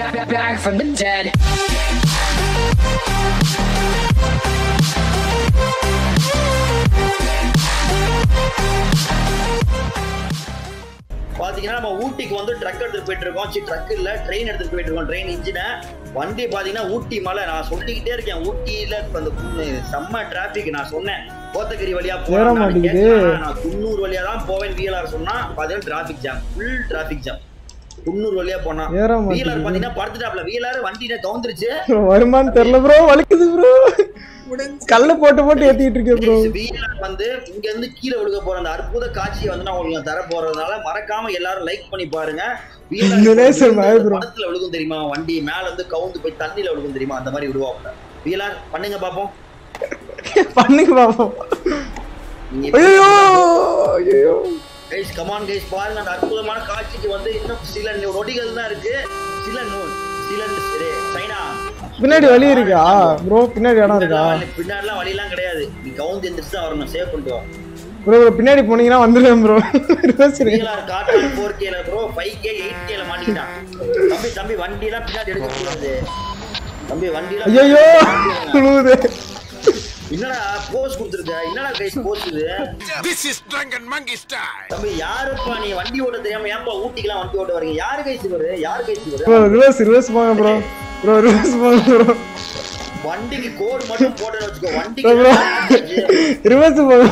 back, back, back from the dead. பாத்தீங்கன்னா நம்ம ஊட்டிக்கு வந்து ட்ரக் எடுத்துட்டு போயிட்டு இருக்கோம் சி ட்ரக் இல்ல ட்ரெயின் எடுத்துட்டு போயிட்டு இருக்கோம் ட்ரெயின் இன்ஜினை வண்டி பாத்தீங்கன்னா ஊட்டி மலை நான் சொல்லிக்கிட்டே இருக்கேன் ஊட்டியில இப்ப அந்த கு- செம்ம டிராபிக் நான் சொன்னேன் கோத்தகிரி வழியா ஏற போறேன் மாட்டேங்குது. நான் குன்னூர் வழியா தான் போவேன் வீலர் சொன்னா பாத்தீங்கன்னா traffic jam full traffic jam Coonoor வழியா போனா ஏற வீலர் மாட்டேங்குது. பாத்தீங்கன்னா படுத்துட்டாப்ல வீலர் வண்டியில கவுந்துருச்சு வருமான்னு தெரியல ப்ரோ வலிக்குது ப்ரோ கல்ல போட்டு போட்டு ஏத்திட்டு இருக்கேன் ப்ரோ வீலர் வந்து இங்க இருந்து கீழே விழுக போற அந்த அற்புத காட்சியை வந்து நான் உங்களுக்கு தர போறதுனால மறக்காம எல்லாரும் லைக் பண்ணி பாருங்க வீலர் தினேஷ் வந்து மழை bro. படத்துல விழுகும் தெரியுமா வண்டி மேல இருந்து கவுந்து போய் தண்ணியில விழுகும் தெரியுமா அந்த மாதிரி விடுவாங்க வீலர் பண்ணுங்க பாப்போம் பண்ணுங்க பாப்போம் நீங்க ஐயோ ஐயோ கைஸ் கமான் கைஸ் பாருங்க அந்த அற்புதமான காட்சிக்கு வந்து இன்னும் சில நொடிகள் தான் இருக்கு சில நூல் சில சரி, சைனா பின்னாடி வழி இருக்கா ப்ரோ பின்னாடி இடம் இருக்கா பின்னாடிலாம் வழியெல்லாம் கிடையாது நீ கவுந்து எந்திரிச்சு தான் வரணும் சேவ் பண்ணிட்டு வா ப்ரோ ப்ரோ பின்னாடி போனீங்கன்னா வந்துடுவேன் ப்ரோ சரி வீலர் காட்டன் ஃபோர் கேல ப்ரோ ஃபைவ் கே எயிட் கேல மாட்டிக்கிட்டான் தம்பி தம்பி வண்டிலாம் பின்னாடி எடுக்க கூடாது தம்பி வண்டிலாம் ஐயோ குழுவுது என்னடா போஸ் கொடுத்துருக்க என்னடா கைஸ் போஸ் இது This is drunken monkey style. தம்பி யாருப்பா நீ வண்டி ஓட்ட தெரியாம ஏன்பா ஊட்டிக்கெல்லாம் வண்டி ஓட்ட வரீங்க யாரு கைஸ் இவரு யாரு கைஸ் ப்ரோ இவரு ரிவர்ஸ் ரிவர்ஸ் போங்க ப்ரோ ப்ரோ ரிவர்ஸ் போங்க ப்ரோ வண்டிக்கு கோடு மட்டும் போட்டேன்னு வச்சுக்கோ ப்ரோ ப்ரோ வண்டிக்கு ரிவர்ஸ் போங்க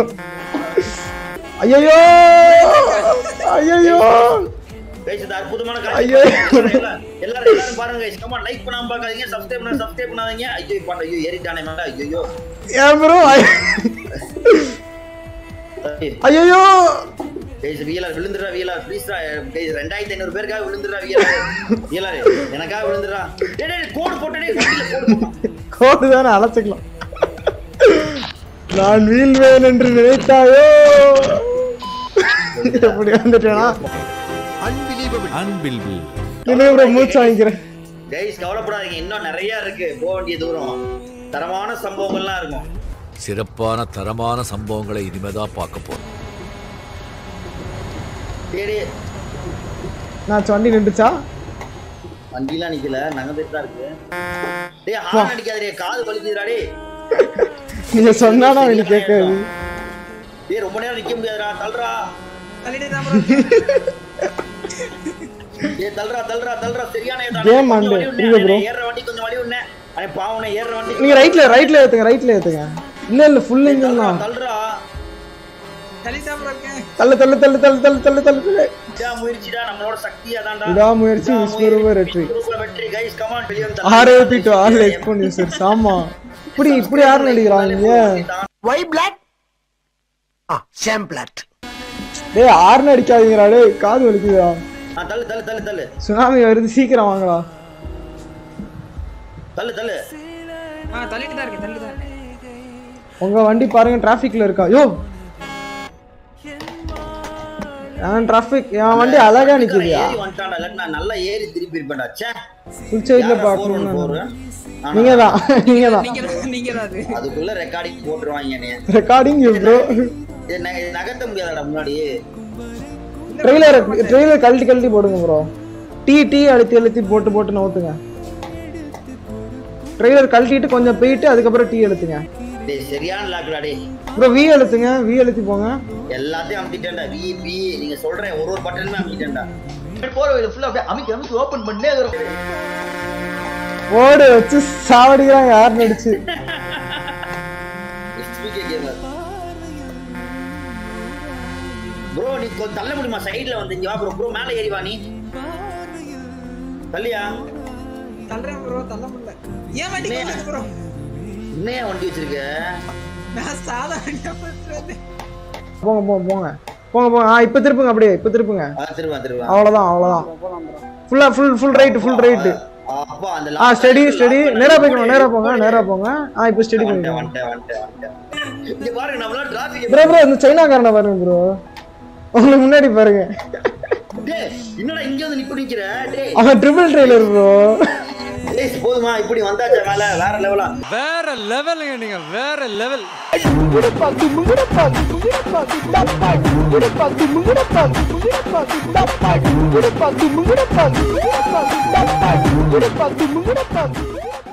ஐயோ ஐயோ கைஸ் இது அற்புதமான ஐயோ. காட்சி எல்லாரும் எல்லாரும் எல்லாரும் பாருங்க கைஸ் கமா லைக் பண்ணாம பார்க்காதீங்க சப்ஸ்கிரைப் பண்ண சப்ஸ்கிரைப் பண்ணாதீங்க ஐயோ பண்ண ஐயோ ஏறிட்டானே மேல ஐயோ ஏன் ப்ரோ ஐயோ கைஸ் வீலர் விழுந்துடுறா வீலர் ப்ளீஸ் கைஸ் ரெண்டாயிரத்தி ஐநூறு பேருக்காக விழுந்துடுறா வீலர் வீலர் எனக்காக விழுந்துடுறா டேய் டேய் கோடு போட்டே வண்டியில கோடு போட்டான். கோடு தானே அழைச்சிக்கலாம் நான் வீழ்வேன் என்று நினைத்தாயோ எப்படி வந்துட்டேனா Unbelievable. இன்னும் ப்ரோ மூச்சு வாங்கிக்கிறேன் கைஸ் கவலைப்படாதீங்க இன்னும் நிறைய இருக்கு போக வேண்டிய தூரம் தரமான சம்பவங்கள்லாம் இருக்கும் சிறப்பான தரமான சம்பவங்களை இனிமேதான் பார்க்க போறோம் டேய் டேய், நான் வண்டி நின்றுச்சா வண்டிலாம் நிக்கல நகர்ந்துட்டு தான் இருக்கு டேய் ஹார்ன் அடிக்காதே காது வலிக்குதுடா டேய் நீங்க சொன்னானா எனக்கு கேட்காது டேய் ரொம்ப நேரம் நிக்க முடியாதுடா தள்ளுறா ஏய் தள்ளுறா தள்ளுறா தள்ளுறா சரியான இடம். Game கொஞ்சம் ஆண்டு. வழி விடுனே. இருக்கு bro. ஏறுற வண்டி கொஞ்சம் வழி விடுனே. அடே பாவனே ஏறுற வண்டி நீங்க ரைட்ல ரைட்ல ஏத்துங்க ரைட்ல ஏத்துங்க இல்ல இல்ல ஃபுல் இன்ஜின் தள்ளுறா தான் தள்ளுறா தள்ளு தள்ளு தள்ளு தள்ளு தள்ளு தள்ளு தள்ளு தள்ளு இதா முயற்சிடா நம்மளோட சக்தியா தான்டா விடாமுயற்சி விஸ்வரூப வெற்றி வெற்றி கைஸ் கமான் வெளிய வந்து ஆர்ஏபி டு ஆல் எக்ஸ்போன் யூசர்ஸ் ஆமா இப்படி இப்படி யாரும் நடிக்கிறாங்க ஒய் பிளாட் சேம் பிளாட் டேய் ஆர்னு அடிக்காதீங்கடா டேய் காது வலிக்குதுடா ஆ, தள்ளு தள்ளு தள்ளு தள்ளு சுனாமி வருது சீக்கிரம் வாங்கடா தள்ளு தள்ளு ஆ தள்ளிட்டு தான் இருக்கு தள்ளிட்டு தான் இருக்கு. உங்க வண்டி பாருங்க டிராஃபிக்ல இருக்கா யோ என் டிராஃபிக் என் வண்டி அழகா நிக்குதுயா ஏறி வந்துட்டான்டா இல்லாட்டி நான் நல்லா ஏறி திருப்பி இருப்பேன்டா ச்சே ஃபுல் சைட்ல யாரா 414? பாக்கணும் ஆனா, நீங்க தான் நீங்க தான் நீங்க தான் நீங்க தான் அது அதுக்குள்ள ரெக்கார்டிங் போட்டுருவாங்க என்னைய ரெக்கார்டிங் யூ ப்ரோ இது நக- நகர்த்த முடியாதடா முன்னாடி ட்ரெய்லர் ட்ரெய்லர் கழட்டி கழட்டி போடுங்க ப்ரோ டீ டீ அழுத்தி அழுத்தி போட்டு போட்டு நவுத்துங்க ட்ரெய்லர் கழட்டிட்டு கொஞ்சம் போயிட்டு அதுக்கப்புறம் டீ அழுத்துங்க டேய் சரியான லாக்குடா டேய் ப்ரோ வி அழுத்துங்க வி அழுத்தி போங்க எல்லாத்தையும் அமுத்திட்டேன்டா வி பி நீங்க சொல்றேன் ஒரு ஒரு பட்டனுமே அமுத்திட்டேன்டா போற வழி ஃபுல்லா அப்படியே அமுக்கி அமுக்கி ஓபன் பண்ணே வரும் ஓடு வச்சு சாவடிக்கிறாங்க யார் நடிச்சு SPK gamer. ப்ரோ நீ கொஞ்சம் தள்ள முடியுமா சைடுல வந்து இங்க வா ப்ரோ ப்ரோ மேல ஏறி வா நீ தள்ளியா தள்ளுறேன் ப்ரோ தள்ள முடியல ஏன் வண்டி இல்லையா? ப்ரோ இன்னையா வண்டி வச்சிருக்க நான் சாதா வண்டியா பண்றது போங்க போங்க போங்க போங்க போங்க ஆ இப்போ திருப்புங்க அப்படியே இப்போ திருப்புங்க ஆ, திரும்ப திரும்ப அவ்வளோதான் அவ்வளோதான் ஃபுல்லா full full right full right அப்பா அந்த ஆ ஸ்டடி ஸ்டடி நேரா போய்க்கணும் நேரா போங்க நேரா போங்க ஆ இப்போ ஸ்டடி வந்துட்டேன் பண்ணிக்கோங்க வந்துட்டேன் வந்துட்டேன் வந்துட்டேன் இங்க பாருங்க நம்மளால டிராபிக் ப்ரோ ப்ரோ இந்த சைனாக்காரனை பாருங்க ப்ரோ உங்களுக்கு முன்னாடி பாருங்க டேய் என்னடா இங்க வந்து நிப்பு நிக்கிற டேய் அவன் ட்ரிபிள் ட்ரெய்லர் ப்ரோ டேய் போதுமா இப்படி வந்தாச்சா மேல வேற லெவலா வேற லெவலுங்க நீங்க வேற லெவல் முங்கடப்பாக்கு முங்குடப்பா அப்படி முங்குடப்பா